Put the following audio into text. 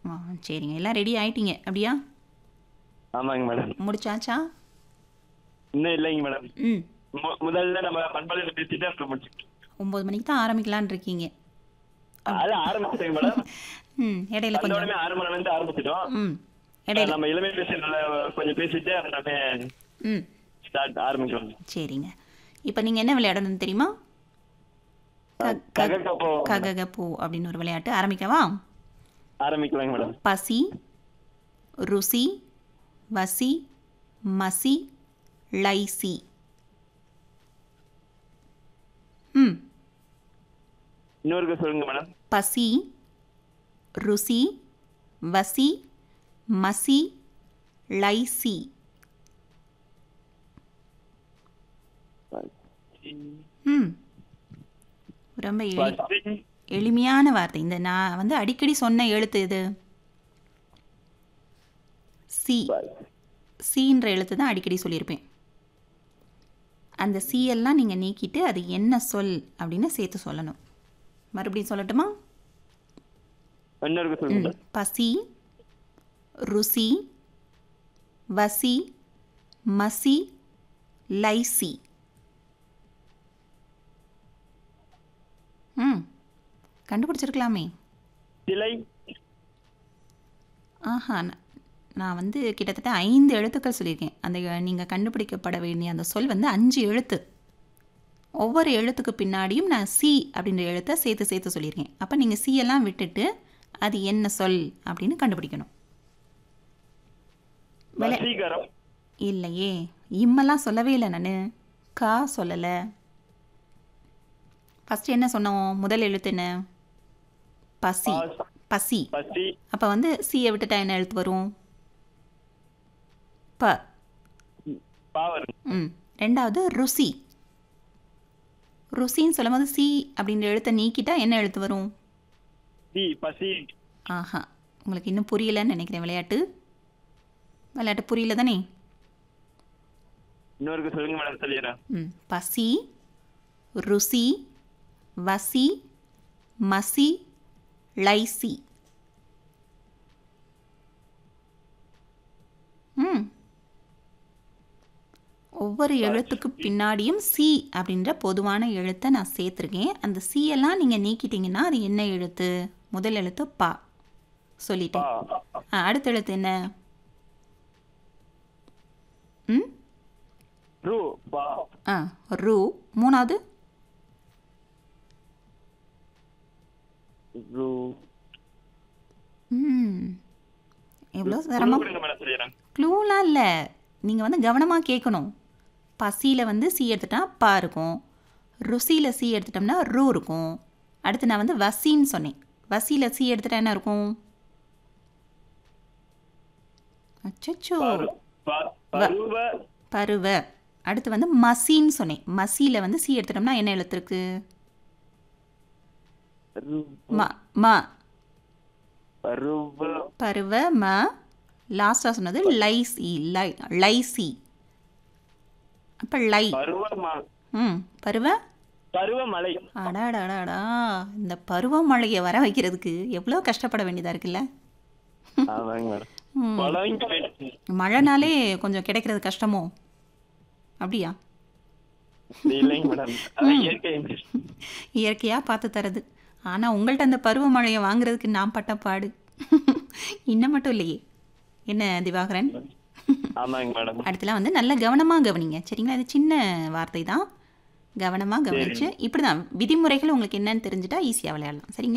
ஆ சரிங்க எல்லாம் ரெடி ஆயிட்டீங்க அப்படியா ஆமாங்க மேடம் முடிச்சாச்சா இன்னும் இல்லைங்க மேடம் ம் மு- முதல்ல நம்ம பண்பாளையில பேசிட்டு அப்புறம் முடிச்சுட்டு ஒம்பது மணிக்கு தான் ஆரம்பிக்கலான்னு இருக்கீங்க அது ஆரம்பிச்சிட்டேங்க மேடம் ம் இடையில வந்த கொஞ்சம் உடனே ஆறு மணில இருந்து ஆரம்பிச்சிட்டோம் ம் இடையில நம்ம இளமை பேசுறதுல கொஞ்சம் பேசிட்டு அப்புறமே ம் ஸ்டார்ட் ஆரம்பிக்கலாம் சரிங்க இப்போ நீங்கள் என்ன விளையாடணும்னு தெரியுமா க- க- ககக்கப்போ ககக பூ அப்படின்னு ஒரு விளையாட்டு ஆரம்பிக்கவா ஆரம்பிக்கலாங்க மேடம் பசி ருசி வசி மசி லைசி ம் இன்னொருக்க சொல்லுங்க மேடம் பசி ருசி வசி மசி லைசி ம் ரொம்ப எளி பசி எளிமையான வார்த்தை இந்த நான் வந்து அடிக்கடி சொன்ன எழுத்து இது சி சீன்ற எழுத்து தான் அடிக்கடி சொல்லியிருப்பேன் அந்த சி எல்லாம் நீங்கள் நீக்கிட்டு அது என்ன சொல் அப்படின்னு சேர்த்து சொல்லணும் மறுபடியும் சொல்லட்டுமா இன்னொருக்க சொல்லுங்க ம். மேடம் பசி ருசி வசி மசி லைசி ம் கண்டுபிடிச்சிருக்கலாமே சிலை ஆஹா ந- நான் வந்து கிட்டத்தட்ட ஐந்து எழுத்துக்கள் சொல்லியிருக்கேன் அந்த நீங்கள் கண்டுபிடிக்கப்பட வேண்டிய அந்த சொல் வந்து அஞ்சு எழுத்து ஒவ்வொரு எழுத்துக்கு பின்னாடியும் நான் சி அப்படின்ற எழுத்தை சேர்த்து சேர்த்து சொல்லியிருக்கேன் அப்போ நீங்கள் சி எல்லாம் விட்டுட்டு அது என்ன சொல் அப்படின்னு கண்டுபிடிக்கணும் விளை- வசீகரம் இல்லையே இம்மெல்லாம் சொல்லவே இல்லை நான் கா சொல்லலை ஃபஸ்ட்டு என்ன சொன்னோம் முதல் எழுத்து என்ன பசி பாஸ், பசி பசி அப்போ வந்து சியை விட்டுட்டா என்ன எழுத்து வரும் ப பாவர் ம் ரெண்டாவது ருசி ருசின்னு சொல்லும்போது சி அப்படின்ற எழுத்தை நீக்கிட்டா என்ன எழுத்து வரும் சி பசி ஆஹா உங்களுக்கு இன்னும் புரியலன்னு நினைக்கிறேன் விளையாட்டு விளையாட்டு புரியல தானே இன்னொருக்க சொல்லுங்க மேடம் சொல்லிடுறேன் ம் பசி ருசி வசி மசி லைசி ம் ஒவ்வொரு எழுத்துக்கு பின்னாடியும் சி அப்படின்ற பொதுவான எழுத்தை நான் சேர்த்துருக்கேன் அந்த சி எல்லாம் நீங்கள் நீக்கிட்டீங்கன்னா அது என்ன எழுத்து முதல் எழுத்து பா சொல்லிட்டேன் பா ஆ, அடுத்த எழுத்து என்ன ம் ரூ பா ஆ ரூ மூணாவது ரூ ம் எவ்வளோ சிரமம் கொடுங்க மேடம் சொல்லிடுறேன் க்ளூலாம் இல்லை நீங்கள் வந்து கவனமாக கேட்கணும் பசியில் வந்து சி எடுத்துட்டா பா இருக்கும் ருசியில் சி எடுத்துட்டோம்னா ரூ இருக்கும் அடுத்து நான் வந்து வசின்னு சொன்னேன் வசியில் சி எடுத்துட்டா என்ன இருக்கும் அச்சச்சோ பரு- ப- பருவ பருவ அடுத்து வந்து மசின்னு சொன்னேன் மசியில் வந்து சி எடுத்துட்டோம்னா என்ன எழுத்து இருக்கு ரு- ம ம பருவ பருவ ம லாஸ்ட்டாக சொன்னது லைசி லை லைசி அப்போ லை பருவ ம் பருவ பருவமழை அடாடாடாடா இந்த பருவமழையை வர வைக்கிறதுக்கு எவ்வளோ கஷ்டப்பட வேண்டியதாக இருக்குல்ல ஆமாங்க மேடம் ம். பழம் மழைனாலே கொஞ்சம் கிடைக்கிறது கஷ்டமோ அப்படியா இல்லைங்க மேடம் அதான் இயற்கை இயற்கையாக பார்த்து தரது ஆனால் உங்கள்கிட்ட அந்த பருவமழையை வாங்குறதுக்கு நான் பட்ட பாடு இன்னும் மட்டும் இல்லையே என்ன திவாகரன் ஆமாங்க மேடம் அடுத்தலாம் வந்து நல்ல கவனமாக கவனிங்க சரிங்களா இது சின்ன வார்த்தை தான் கவனமாக கவனிச்சு இப்படி தான் விதிமுறைகள் உங்களுக்கு என்னன்னு தெரிஞ்சுட்டா ஈஸியாக விளையாடலாம் சரிங்களா